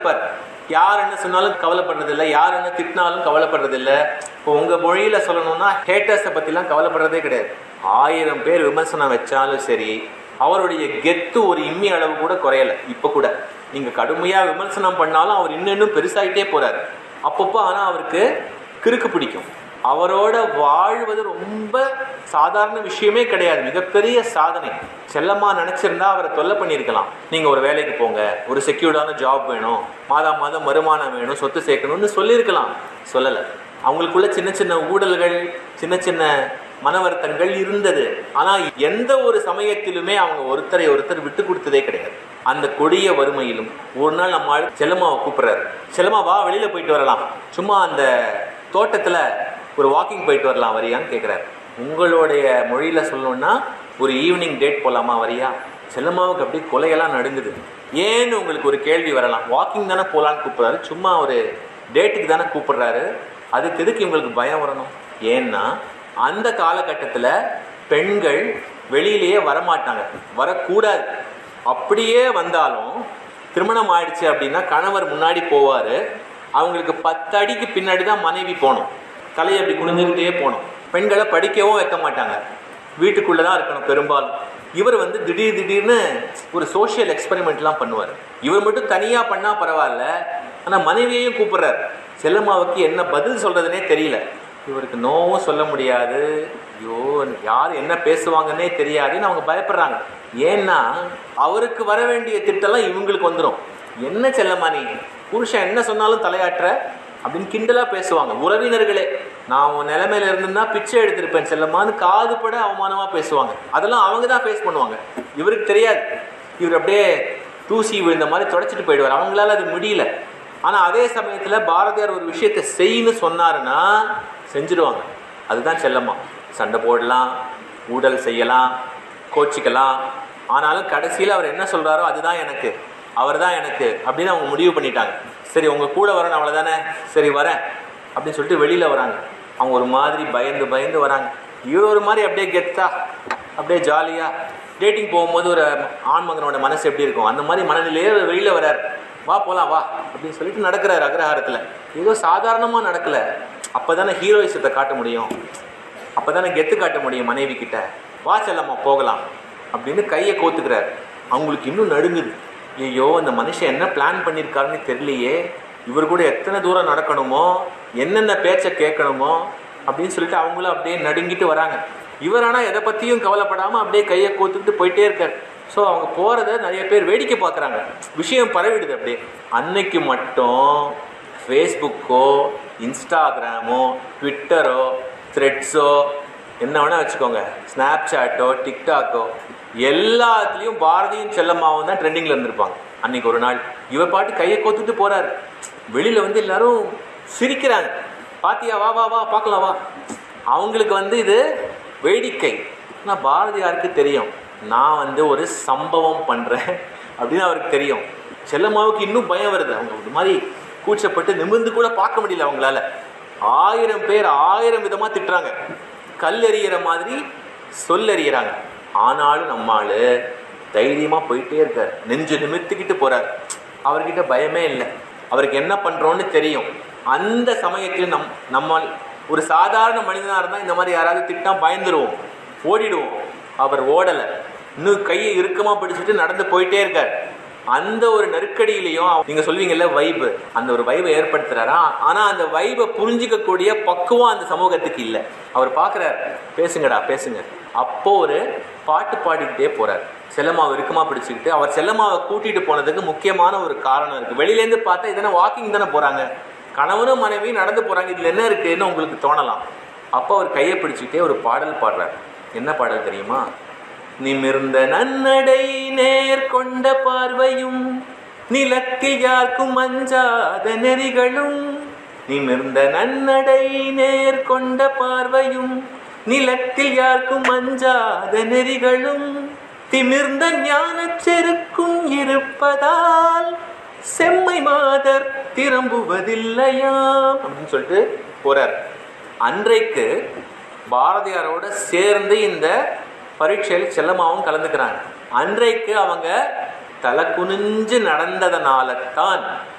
இருப்பார் யார் என்ன சொன்னாலும் கவலைப்படுறது இல்லை யார் என்ன திட்டினாலும் கவலைப்படுறது இல்லை இப்போ உங்க மொழியில சொல்லணும்னா ஹேட்டர்ஸை பத்திலாம் கவலைப்படுறதே கிடையாது ஆயிரம் பேர் விமர்சனம் வச்சாலும் சரி அவருடைய கெத்து ஒரு இம்மி அளவு கூட குறையல இப்ப கூட நீங்க கடுமையா விமர்சனம் பண்ணாலும் அவர் இன்னும் இன்னும் பெருசாயிட்டே போறாரு அப்பப்போ ஆனா அவருக்கு கிறுக்கு பிடிக்கும் அவரோட வாழ்வது ரொம்ப சாதாரண விஷயமே கிடையாது மிகப்பெரிய சாதனை செல்லமா நினைச்சிருந்தா அவரை தொல்லை பண்ணியிருக்கலாம் நீங்க ஒரு வேலைக்கு போங்க ஒரு செக்யூர்டான ஜாப் வேணும் மாதா மாதம் வருமானம் வேணும் சொத்து சேர்க்கணும்னு சொல்லியிருக்கலாம் சொல்லலை அவங்களுக்குள்ள சின்ன சின்ன ஊழல்கள் சின்ன சின்ன மன வருத்தங்கள் இருந்தது ஆனா எந்த ஒரு சமயத்திலுமே அவங்க ஒருத்தரை ஒருத்தர் விட்டு கொடுத்ததே கிடையாது அந்த கொடிய வறுமையிலும் ஒரு நாள் நம்ம ஆளு செல்லம்மாவை கூப்பிடுறாரு செல்லம்மா வா வெளியில போயிட்டு வரலாம் சும்மா அந்த தோட்டத்துல ஒரு வாக்கிங் போயிட்டு வரலாம் வரியான்னு கேட்குறாரு உங்களுடைய மொழியில சொல்லணும்னா ஒரு ஈவினிங் டேட் போலாமா வரியா செல்லம்மாவுக்கு அப்படியே கொலையெல்லாம் நடுங்குது ஏன்னு உங்களுக்கு ஒரு கேள்வி வரலாம் வாக்கிங் தானே போகலான்னு கூப்பிடுறாரு சும்மா ஒரு டேட்டுக்கு தானே கூப்பிடுறாரு அதுக்கு எதுக்கு இவங்களுக்கு பயம் வரணும் ஏன்னா அந்த காலகட்டத்தில் பெண்கள் வெளியிலேயே வரமாட்டாங்க வரக்கூடாது அப்படியே வந்தாலும் திருமணம் ஆயிடுச்சு அப்படின்னா கணவர் முன்னாடி போவார் அவங்களுக்கு பத்து அடிக்கு பின்னாடி தான் மனைவி போகணும் தலையை அப்படி குனிஞ்சுக்கிட்டே போகணும் பெண்களை படிக்கவும் வைக்க மாட்டாங்க வீட்டுக்குள்ளே தான் இருக்கணும் பெரும்பாலும் இவர் வந்து திடீர் திடீர்னு ஒரு சோஷியல் எக்ஸ்பெரிமெண்ட்லாம் பண்ணுவார் இவர் மட்டும் தனியாக பண்ணால் பரவாயில்ல ஆனால் மனைவியையும் கூப்பிடுறாரு செல்லம்மாவுக்கு என்ன பதில் சொல்கிறதுனே தெரியல இவருக்கு நோவும் சொல்ல முடியாது ஐயோ யார் என்ன பேசுவாங்கன்னே தெரியாதுன்னு அவங்க பயப்படுறாங்க ஏன்னா அவருக்கு வர வேண்டிய திட்டம்லாம் இவங்களுக்கு வந்துடும் என்ன செல்லம்மா நீ புருஷன் என்ன சொன்னாலும் தலையாட்டுற அப்படின்னு கிண்டலா பேசுவாங்க உறவினர்களே நான் உன் நிலைமையில இருந்திருந்தா பிச்சை எடுத்திருப்பேன் செல்லம்மான்னு காது பட அவமானமா பேசுவாங்க அதெல்லாம் அவங்க தான் ஃபேஸ் பண்ணுவாங்க இவருக்கு தெரியாது இவர் அப்படியே தூசி விழுந்த மாதிரி தொடச்சிட்டு போயிடுவார் அவங்களால அது முடியல ஆனா அதே சமயத்துல பாரதியார் ஒரு விஷயத்தை செய்யு சொன்னாருன்னா செஞ்சிடுவாங்க அதுதான் செல்லம்மா சண்டை போடலாம் ஊடல் செய்யலாம் கோச்சிக்கலாம் ஆனாலும் கடைசியில் அவர் என்ன சொல்றாரோ அதுதான் எனக்கு அவர் தான் எனக்கு அப்படின்னு அவங்க முடிவு பண்ணிட்டாங்க சரி உங்க கூட வரணும் அவ்வளோதானே சரி வரேன் அப்படின்னு சொல்லிட்டு வெளியில வராங்க அவங்க ஒரு மாதிரி பயந்து பயந்து வராங்க இவர் ஒரு மாதிரி அப்படியே கெத்தா அப்படியே ஜாலியா டேட்டிங் போகும்போது ஒரு ஆண் மகனோட மனசு எப்படி இருக்கும் அந்த மாதிரி மனநிலையே வெளியில வரார் வா போலாம் வா அப்படின்னு சொல்லிட்டு நடக்கிறார் அக்ரஹாரத்துல ஏதோ சாதாரணமா நடக்கல அப்பதானே ஹீரோயிசத்தை காட்ட முடியும் அப்பதானே கெத்து காட்ட முடியும் மனைவி கிட்ட வா செல்லம்மா போகலாம் அப்படின்னு கையை கோத்துக்கிறார் அவங்களுக்கு இன்னும் நடுங்குது ஐயோ அந்த மனுஷன் என்ன பிளான் பண்ணியிருக்காருன்னு தெரியலையே இவர் கூட எத்தனை தூரம் நடக்கணுமோ என்னென்ன பேச்சை கேட்கணுமோ அப்படின்னு சொல்லிட்டு அவங்களும் அப்படியே நடுங்கிட்டு வராங்க இவர் ஆனால் எதை பற்றியும் கவலைப்படாமல் அப்படியே கையை கோத்துக்கிட்டு போயிட்டே இருக்கார் ஸோ அவங்க போகிறத நிறைய பேர் வேடிக்கை பார்க்குறாங்க விஷயம் பரவிடுது அப்படியே அன்னைக்கு மட்டும் ஃபேஸ்புக்கோ இன்ஸ்டாகிராமோ ட்விட்டரோ த்ரெட்ஸோ என்ன வேணால் வச்சுக்கோங்க ஸ்னாப் சாட்டோ டிக்டாக்கோ எல்லாத்துலேயும் பாரதியும் செல்லம்மாவும் தான் ட்ரெண்டிங்கில் இருந்திருப்பாங்க அன்னைக்கு ஒரு நாள் இவர் பாட்டு கையை கோத்துட்டு போகிறாரு வெளியில் வந்து எல்லாரும் சிரிக்கிறாங்க பாத்தியா வா வா வா பார்க்கலாம் வா அவங்களுக்கு வந்து இது வேடிக்கை ஆனால் பாரதியாருக்கு தெரியும் நான் வந்து ஒரு சம்பவம் பண்ணுறேன் அப்படின்னு அவருக்கு தெரியும் செல்லம்மாவுக்கு இன்னும் பயம் வருது அவங்க ஒரு மாதிரி கூச்சப்பட்டு நிமிர்ந்து கூட பார்க்க முடியல அவங்களால ஆயிரம் பேர் ஆயிரம் விதமா திட்டுறாங்க கல் எறிகிற மாதிரி சொல்லறிகிறாங்க ஆனாலும் நம்மாளு தைரியமா போயிட்டே இருக்கார் நெஞ்சு நிமித்திக்கிட்டு போறார் அவர்கிட்ட பயமே இல்லை அவருக்கு என்ன பண்றோம்னு தெரியும் அந்த சமயத்தில் நம் நம்ம ஒரு சாதாரண மனிதனா இருந்தா இந்த மாதிரி யாராவது திட்டா பயந்துருவோம் ஓடிடுவோம் அவர் ஓடலை இன்னும் கையை இறுக்கமா பிடிச்சிட்டு நடந்து போயிட்டே இருக்கார் அந்த ஒரு நெருக்கடியிலையும் நீங்க சொல்வீங்கல்ல வைபு அந்த ஒரு வைபை ஏற்படுத்துறாரா ஆனா அந்த வைபை புரிஞ்சிக்கக்கூடிய பக்குவம் அந்த சமூகத்துக்கு இல்லை அவர் பாக்குறார் பேசுங்கடா பேசுங்க அப்போ ஒரு பாட்டு பாடிக்கிட்டே போறார் செல்லம்மாவை இறுக்கமா பிடிச்சிக்கிட்டு அவர் செல்லம்மாவை கூட்டிட்டு போனதுக்கு முக்கியமான ஒரு காரணம் இருக்கு வெளியிலேருந்து பார்த்தா இதென்ன வாக்கிங் தானே போறாங்க கணவனும் மனைவியும் நடந்து போறாங்க இதுல என்ன இருக்குன்னு உங்களுக்கு தோணலாம் அப்போ அவர் கையை பிடிச்சிக்கிட்டே ஒரு பாடல் பாடுறார் என்ன பாடல் தெரியுமா நிமிர்ந்த நன்னடை நேர் கொண்ட பார்வையும் நிலத்தில் யாருக்கும் அஞ்சாத நெறிகளும் நிமிர்ந்த நன்னடை நேர் கொண்ட பார்வையும் நிலத்தில் யாருக்கும் அஞ்சாத நெறிகளும் திமிர்ந்த ஞானச் செருக்கும் இருப்பதால் செம்மை மாதர் திரும்புவதில்லையாம் அப்படின்னு சொல்லிட்டு போறார் அன்றைக்கு பாரதியாரோட சேர்ந்து இந்த பரீட்சையில் செல்லமாவும் கலந்துக்கிறாங்க அன்றைக்கு அவங்க தலை குனிஞ்சு நடந்ததனால தான்